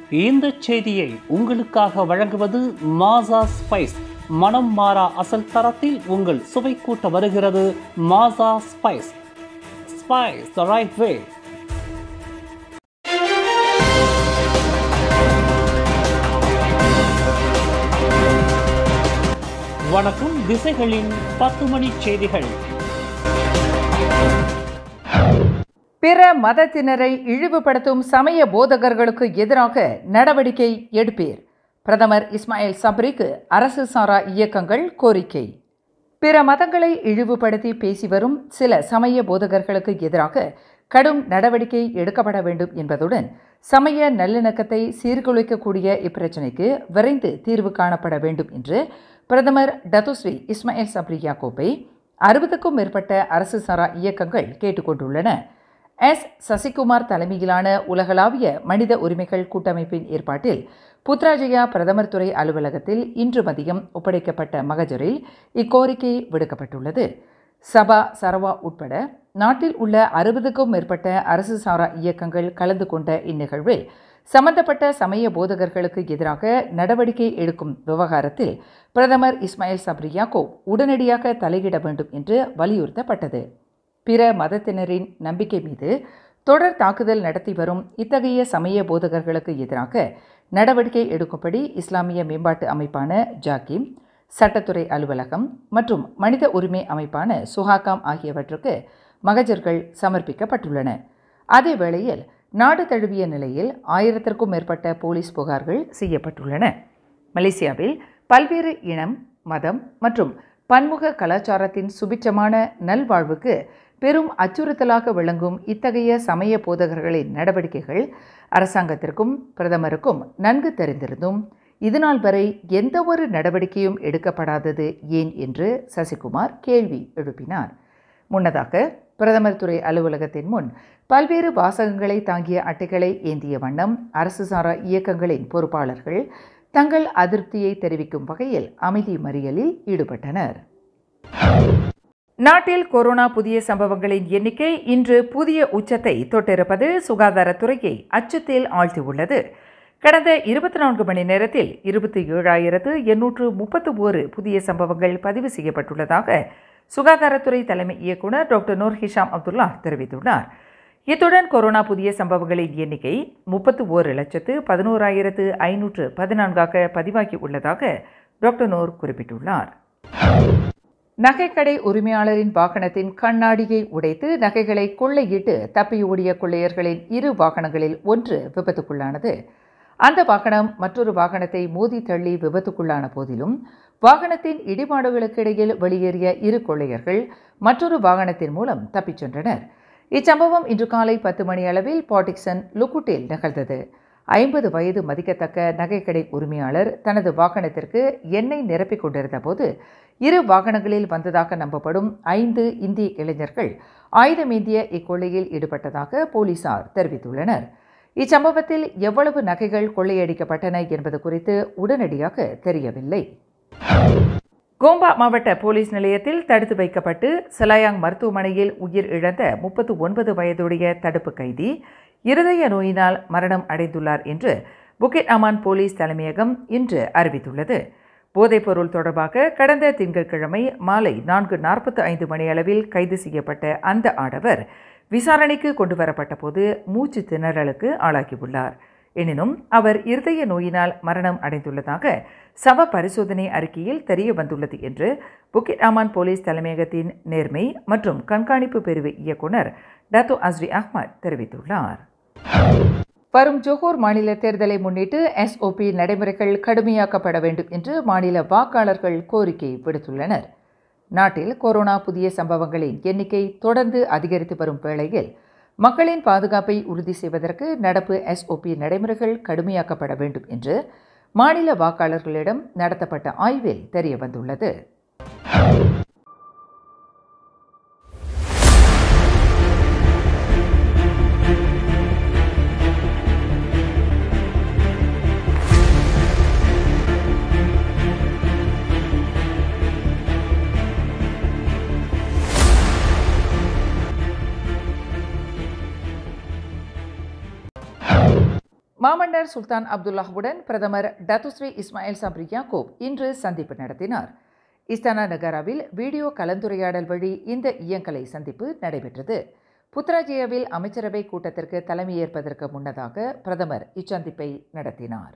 இந்த செய்தியை உங்களுக்காக வழங்குவது மாசா ஸ்பைஸ் மனம் மாறா அசல் தரத்தில் உங்கள் சுவை கூட்ட வருகிறது Maasa spice spice the right way வணக்கம் திசைகளின் பத்து மணி செய்திகள் பிற மதத்தினரை இழிவுபடுத்தும் சமய போதகர்களுக்கு எதிராக நடவடிக்கை எடுப்பீர் பிரதமர் இஸ்மாயில் சப்ரிக்கு அரசு சாரா இயக்கங்கள் கோரிக்கை பிற மதங்களை இழிவுபடுத்தி பேசி வரும் சில சமய போதகர்களுக்கு எதிராக கடும் நடவடிக்கை எடுக்கப்பட வேண்டும் என்பதுடன் சமய நல்லிணக்கத்தை சீர்குலைக்கக்கூடிய இப்பிரச்சினைக்கு விரைந்து தீர்வு காணப்பட வேண்டும் என்று பிரதமர் டத்துஸ்ரீ இஸ்மாயில் சப்ரி யாக்கோப்பை அறுபதுக்கும் மேற்பட்ட அரசு சாரா இயக்கங்கள் கேட்டுக்கொண்டுள்ளன எஸ் சசிகுமார் தலைமையிலான உலகளாவிய மனித உரிமைகள் கூட்டமைப்பின் ஏற்பாட்டில் புத்ராஜயா பிரதமர் துறை அலுவலகத்தில் இன்று மதியம் ஒப்படைக்கப்பட்ட மகஜரில் இக்கோரிக்கை விடுக்கப்பட்டுள்ளது சபா சரவா உட்பட நாட்டில் உள்ள அறுபதுக்கும் மேற்பட்ட அரசு சாரா இயக்கங்கள் கலந்து கொண்ட இந்நிகழ்வில் சம்பந்தப்பட்ட சமய போதகர்களுக்கு எதிராக நடவடிக்கை எடுக்கும் விவகாரத்தில் பிரதமர் இஸ்மாயில் சப்ரி யாக்கோப் உடனடியாக தலையிட வேண்டும் என்று வலியுறுத்தப்பட்டது பிற மதத்தினரின் நம்பிக்கை மீது தொடர் தாக்குதல் நடத்தி வரும் இத்தகைய சமய போதகர்களுக்கு எதிராக நடவடிக்கை எடுக்கும்படி இஸ்லாமிய மேம்பாட்டு அமைப்பான ஜாக்கிம் சட்டத்துறை அலுவலகம் மற்றும் மனித உரிமை அமைப்பான சுஹாகாம் ஆகியவற்றுக்கு மகஜர்கள் சமர்ப்பிக்கப்பட்டுள்ளன அதே வேளையில் நாடு தழுவிய நிலையில் ஆயிரத்திற்கும் மேற்பட்ட போலீஸ் புகார்கள் செய்யப்பட்டுள்ளன மலேசியாவில் பல்வேறு இனம் மதம் மற்றும் பன்முக கலாச்சாரத்தின் சுபிட்சமான நல்வாழ்வுக்கு பெரும் அச்சுறுத்தலாக விளங்கும் இத்தகைய சமய போதகர்களின் நடவடிக்கைகள் அரசாங்கத்திற்கும் பிரதமருக்கும் நன்கு தெரிந்திருந்தும் இதுநாள் வரை எந்த ஒரு நடவடிக்கையும் எடுக்கப்படாதது ஏன் என்று சசிகுமார் கேள்வி எழுப்பினார் முன்னதாக பிரதமர் துறை அலுவலகத்தின் முன் பல்வேறு வாசகங்களை தாங்கிய அட்டைகளை ஏந்திய வண்ணம் அரசு சாரா இயக்கங்களின் பொறுப்பாளர்கள் தங்கள் அதிருப்தியை தெரிவிக்கும் வகையில் அமைதி மறியலில் ஈடுபட்டனர் நாட்டில் கொரோனா புதிய சம்பவங்களின் எண்ணிக்கை இன்று புதிய உச்சத்தை தொட்டிருப்பது சுகாதாரத்துறையை அச்சத்தில் ஆழ்த்தியுள்ளது கடந்த இருபத்தி நான்கு மணி நேரத்தில் இருபத்தி ஏழாயிரத்து எண்ணூற்று முப்பத்து ஓரு புதிய சம்பவங்கள் பதிவு செய்யப்பட்டுள்ளதாக சுகாதாரத்துறை தலைமை இயக்குநர் டாக்டர் நூர் ஹிஷாம் அப்துல்லா தெரிவித்துள்ளார் இத்துடன் கொரோனா புதிய சம்பவங்களின் எண்ணிக்கை முப்பத்து ஓரு லட்சத்து பதினோராயிரத்து ஐநூற்று பதினான்காக பதிவாகி உள்ளதாக டாக்டர் நூர் குறிப்பிட்டுள்ளார் நகைக்கடை உரிமையாளரின் வாகனத்தின் கண்ணாடியை உடைத்து நகைகளை கொள்ளையிட்டு தப்பியோடிய கொள்ளையர்களின் இரு வாகனங்களில் ஒன்று விபத்துக்குள்ளானது அந்த வாகனம் மற்றொரு வாகனத்தை மோதி தள்ளி விபத்துக்குள்ளான போதிலும் வாகனத்தின் இடிபாடுகளுக்கு இடையில் வெளியேறிய இரு கொள்ளையர்கள் மற்றொரு வாகனத்தின் மூலம் தப்பிச் சென்றனர் இச்சம்பவம் இன்று காலை பத்து மணி அளவில் பாட்டிக்சன் லுக்குட்டில் நிகழ்ந்தது ஐம்பது வயது மதிக்கத்தக்க நகைக்கடை உரிமையாளர் தனது வாகனத்திற்கு எண்ணெய் நிரப்பிக் கொண்டிருந்த போது இரு வாகனங்களில் வந்ததாக நம்பப்படும் ஐந்து இந்திய இளைஞர்கள் ஆயுதமேந்திய இக்கொள்ளையில் ஈடுபட்டதாக போலீசார் தெரிவித்துள்ளனர் இச்சம்பவத்தில் எவ்வளவு நகைகள் கொள்ளையடிக்கப்பட்டன என்பது குறித்து உடனடியாக தெரியவில்லை கோம்பா மாவட்ட போலீஸ் நிலையத்தில் தடுத்து வைக்கப்பட்டு சலாயாங் மருத்துவமனையில் உயிர் இழந்த முப்பத்து ஒன்பது வயதுடைய தடுப்பு கைதி இருதய நோயினால் மரணம் அடைந்துள்ளார் என்று புக்கெட் அமான் போலீஸ் தலைமையகம் இன்று அறிவித்துள்ளது போதைப்பொருள் தொடர்பாக கடந்த திங்கட்கிழமை மாலை நான்கு நாற்பத்து ஐந்து மணியளவில் கைது செய்யப்பட்ட அந்த ஆடவர் விசாரணைக்கு கொண்டு வரப்பட்ட போது மூச்சு திணறலுக்கு ஆளாகியுள்ளார் எனினும் அவர் இருதய நோயினால் மரணம் அடைந்துள்ளதாக சவ பரிசோதனை அறிக்கையில் தெரிய வந்துள்ளது என்று புக்கிட் அமான் போலீஸ் தலைமையகத்தின் நேர்மை மற்றும் கண்காணிப்பு பிரிவு இயக்குனர் டத்து அஸ்ரி அஹ்மத் தெரிவித்துள்ளார் வரும் ஜோஹூர் மாநில தேர்தலை முன்னிட்டு எஸ்ஓபி நடைமுறைகள் கடுமையாக்கப்பட வேண்டும் என்று மாநில வாக்காளர்கள் கோரிக்கை விடுத்துள்ளனர் நாட்டில் கொரோனா புதிய சம்பவங்களின் எண்ணிக்கை தொடர்ந்து அதிகரித்து வரும் வேளையில் மக்களின் பாதுகாப்பை உறுதி செய்வதற்கு நடப்பு எஸ்ஓபி நடைமுறைகள் கடுமையாக்கப்பட வேண்டும் என்று மாநில வாக்காளர்களிடம் நடத்தப்பட்ட ஆய்வில் தெரியவந்துள்ளது மாமன்னர் சுல்தான் அப்துல்லாஹுடன் பிரதமர் டத்துஸ்ரீ இஸ்மாயில் சப்ரி யாக்கூப் இன்று சந்திப்பு நடத்தினார் இஸ்தானா நகராவில் வீடியோ கலந்துரையாடல் வழி இந்த இயங்கலை சந்திப்பு நடைபெற்றது புத்ராஜியாவில் அமைச்சரவை கூட்டத்திற்கு தலைமையேற்பதற்கு முன்னதாக பிரதமர் இச்சந்திப்பை நடத்தினார்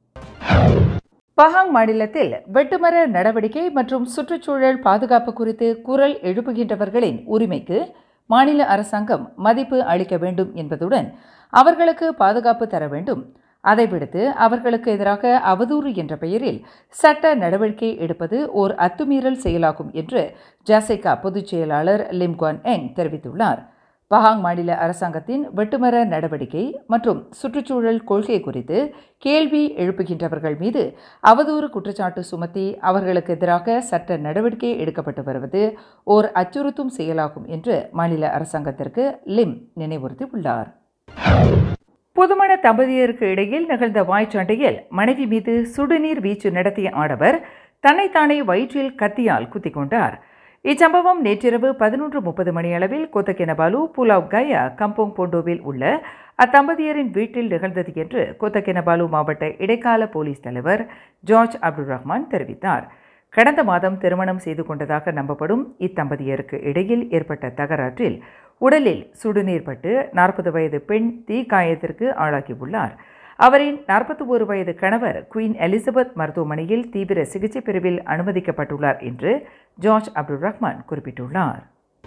பஹாங் மாநிலத்தில் வெட்டுமர நடவடிக்கை மற்றும் சுற்றுச்சூழல் பாதுகாப்பு குறித்து குரல் எழுப்புகின்றவர்களின் உரிமைக்கு மாநில அரசாங்கம் மதிப்பு அளிக்க வேண்டும் என்பதுடன் அவர்களுக்கு பாதுகாப்பு தர வேண்டும் அதை விடுத்து அவர்களுக்கு எதிராக அவதூறு என்ற பெயரில் சட்ட நடவடிக்கை எடுப்பது ஓர் அத்துமீறல் செயலாகும் என்று ஜாசைகா பொதுச் செயலாளர் லிம்குவான் எங் தெரிவித்துள்ளார் பஹாங் மாநில அரசாங்கத்தின் வெட்டுமர நடவடிக்கை மற்றும் சுற்றுச்சூழல் கொள்கை குறித்து கேள்வி எழுப்புகின்றவர்கள் மீது அவதூறு குற்றச்சாட்டு சுமத்தி அவர்களுக்கு எதிராக சட்ட நடவடிக்கை எடுக்கப்பட்டு வருவது ஓர் அச்சுறுத்தும் செயலாகும் என்று மாநில அரசாங்கத்திற்கு லிம் நினைவுறுத்தியுள்ளார் புதுமண தம்பதியருக்கு இடையில் நிகழ்ந்த வாய்ச்சண்டையில் மனைவி மீது சுடுநீர் வீச்சு நடத்திய ஆடவர் தன்னைத்தானே வயிற்றில் கத்தியால் குத்திக் கொண்டார் இச்சம்பவம் நேற்றிரவு பதினொன்று முப்பது மணியளவில் கோத்தகினபாலு புலாவ் கயா கம்போங் போண்டோவில் உள்ள அத்தம்பதியரின் வீட்டில் நிகழ்ந்தது என்று கோத்தகினபாலு மாவட்ட இடைக்கால போலீஸ் தலைவர் ஜார்ஜ் அப்துல் ரஹ்மான் தெரிவித்தார் கடந்த மாதம் திருமணம் செய்து கொண்டதாக நம்பப்படும் இத்தம்பதியருக்கு இடையில் ஏற்பட்ட தகராற்றில் உடலில் சுடுநீர் பட்டு நாற்பது வயது பெண் தீக்காயத்திற்கு ஆளாகியுள்ளார் அவரின் நாற்பத்தி ஒரு வயது கணவர் குயின் எலிசபெத் மருத்துவமனையில் தீவிர சிகிச்சை பிரிவில் அனுமதிக்கப்பட்டுள்ளார் என்று ஜார்ஜ் அப்துல் ரஹ்மான் குறிப்பிட்டுள்ளார்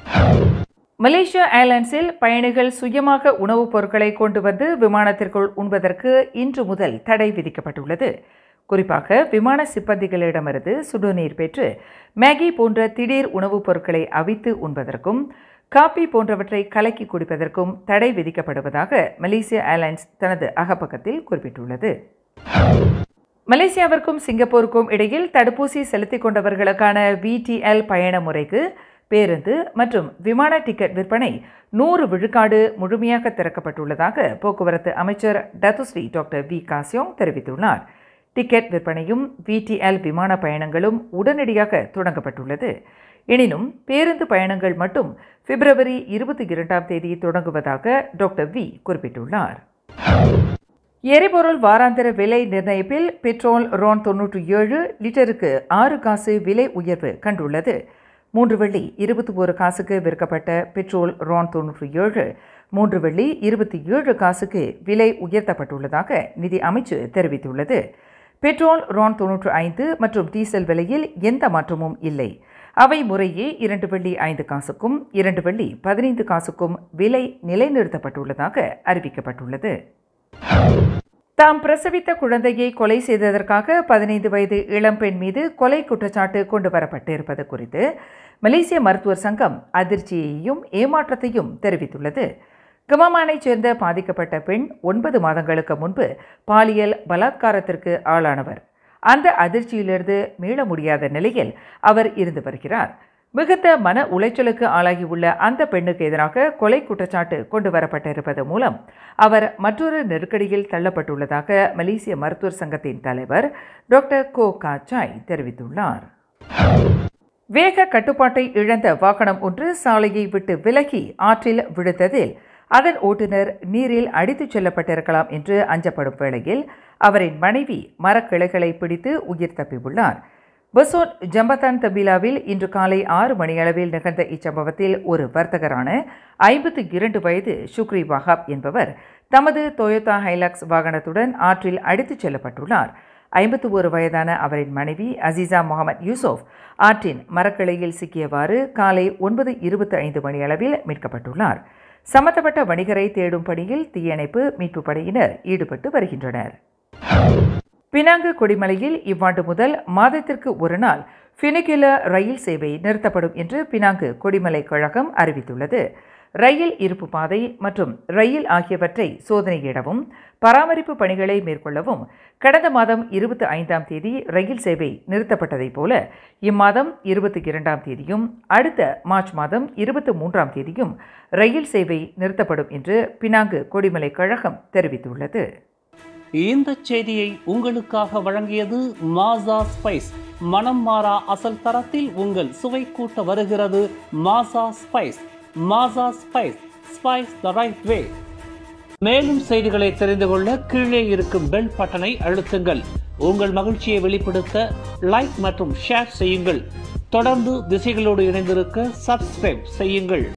மலேசியா ஏர்லைன்ஸில் பயணிகள் சுயமாக உணவுப் பொருட்களை கொண்டு வந்து விமானத்திற்குள் உண்பதற்கு இன்று முதல் தடை விதிக்கப்பட்டுள்ளது குறிப்பாக விமான சிப்பந்திகளிடமிருந்து சுடுநீர் பெற்று மேகி போன்ற திடீர் உணவுப் பொருட்களை அவித்து உண்பதற்கும் காபி போன்றவற்றை கலக்கி குடிப்பதற்கும் தடை விதிக்கப்படுவதாக மலேசியா ஏர்லைன்ஸ் தனது அகப்பக்கத்தில் குறிப்பிட்டுள்ளது மலேசியாவிற்கும் சிங்கப்பூருக்கும் இடையில் தடுப்பூசி செலுத்திக் கொண்டவர்களுக்கான விடிஎல் பயண முறைக்கு பேருந்து மற்றும் விமான டிக்கெட் விற்பனை நூறு விழுக்காடு முழுமையாக திறக்கப்பட்டுள்ளதாக போக்குவரத்து அமைச்சர் டத்துஸ்ரீ டாக்டர் வி காசியோங் தெரிவித்துள்ளார் டிக்கெட் விற்பனையும் விடிஎல் விமான பயணங்களும் உடனடியாக தொடங்கப்பட்டுள்ளது எனினும் பேருந்து பயணங்கள் மட்டும் பிப்ரவரி இருபத்தி இரண்டாம் தேதி தொடங்குவதாக டாக்டர் வி குறிப்பிட்டுள்ளார் எரிபொருள் வாராந்திர விலை நிர்ணயிப்பில் பெட்ரோல் ரோன் தொன்னூற்றி ஏழு லிட்டருக்கு ஆறு காசு விலை உயர்வு கண்டுள்ளது மூன்று வெள்ளி இருபத்தி ஒரு காசுக்கு விற்கப்பட்ட பெட்ரோல் ரோன் தொன்னூற்றி ஏழு மூன்று வெள்ளி இருபத்தி ஏழு காசுக்கு விலை உயர்த்தப்பட்டுள்ளதாக நிதி அமைச்சு தெரிவித்துள்ளது பெட்ரோல் ரோன் தொன்னூற்று ஐந்து மற்றும் டீசல் விலையில் எந்த மாற்றமும் இல்லை அவை முறையே இரண்டு வெள்ளி ஐந்து காசுக்கும் இரண்டு வெள்ளி பதினைந்து காசுக்கும் விலை நிலைநிறுத்தப்பட்டுள்ளதாக அறிவிக்கப்பட்டுள்ளது தாம் பிரசவித்த குழந்தையை கொலை செய்ததற்காக பதினைந்து வயது இளம்பெண் மீது கொலை குற்றச்சாட்டு கொண்டு வரப்பட்டிருப்பது குறித்து மலேசிய மருத்துவர் சங்கம் அதிர்ச்சியையும் ஏமாற்றத்தையும் தெரிவித்துள்ளது கமமானைச் சேர்ந்த பாதிக்கப்பட்ட பெண் ஒன்பது மாதங்களுக்கு முன்பு பாலியல் பலாத்காரத்திற்கு ஆளானவர் அந்த அதிர்ச்சியிலிருந்து மீள முடியாத நிலையில் அவர் இருந்து வருகிறார் மிகுந்த மன உளைச்சலுக்கு ஆளாகியுள்ள அந்த பெண்ணுக்கு எதிராக கொலை குற்றச்சாட்டு கொண்டு வரப்பட்டிருப்பது மூலம் அவர் மற்றொரு நெருக்கடியில் தள்ளப்பட்டுள்ளதாக மலேசிய மருத்துவர் சங்கத்தின் தலைவர் டாக்டர் கோ கா சாய் தெரிவித்துள்ளார் வேக கட்டுப்பாட்டை இழந்த வாகனம் ஒன்று சாலையை விட்டு விலகி ஆற்றில் விழுந்ததில் அதன் ஓட்டுநர் நீரில் அடித்துச் செல்லப்பட்டிருக்கலாம் என்று அஞ்சப்படும் வேளையில் அவரின் மனைவி மரக்கிளைகளை பிடித்து உயிர் தப்பியுள்ளார் பசோட் ஜம்பத்தான் தபிலாவில் இன்று காலை ஆறு மணியளவில் நிகழ்ந்த இச்சம்பவத்தில் ஒரு வர்த்தகரான ஐம்பத்தி இரண்டு வயது ஷுக்ரி வஹாப் என்பவர் தமது டொயோட்டா ஹைலாக்ஸ் வாகனத்துடன் ஆற்றில் அடித்துச் செல்லப்பட்டுள்ளார் ஐம்பத்தி ஒரு வயதான அவரின் மனைவி அசீசா முகமது யூசுப் ஆற்றின் மரக்கிளையில் சிக்கியவாறு காலை ஒன்பது இருபத்தி ஐந்து மணியளவில் மீட்கப்பட்டுள்ளார் சம்பந்தப்பட்ட வணிகரை தேடும் பணியில் தீயணைப்பு மீட்புப் படையினர் ஈடுபட்டு வருகின்றனர் பினாங்கு கொடிமலையில் இவ்வாண்டு முதல் மாதத்திற்கு ஒரு நாள் ஃபினிகுல ரயில் சேவை நிறுத்தப்படும் என்று பினாங்கு கொடிமலை கழகம் அறிவித்துள்ளது ரயில் இருப்பு பாதை மற்றும் ரயில் ஆகியவற்றை சோதனையிடவும் பராமரிப்பு பணிகளை மேற்கொள்ளவும் கடந்த மாதம் இருபத்தி ஐந்தாம் தேதி ரயில் சேவை நிறுத்தப்பட்டதைப் போல இம்மாதம் இருபத்தி இரண்டாம் தேதியும் அடுத்த மார்ச் மாதம் இருபத்தி மூன்றாம் தேதியும் ரயில் சேவை நிறுத்தப்படும் என்று பினாங்கு கொடிமலை கழகம் தெரிவித்துள்ளது இந்த செய்தியை உங்களுக்காக வழங்கியது மாசா ஸ்பைஸ் மனம் மாறா அசல் தரத்தில் உங்கள் சுவை கூட்ட வருகிறது Maasa spice Maasa spice spice the right way மேலும் செய்திகளை தெரிந்து கொள்ள கீழே இருக்கும் பெல் பட்டனை அழுத்துங்கள் உங்கள் மகிழ்ச்சியை வெளிப்படுத்த லைக் மற்றும் ஷேர் செய்யுங்கள் தொடர்ந்து திசைகளோடு இணைந்திருக்க சப்ஸ்கிரைப் செய்யுங்கள்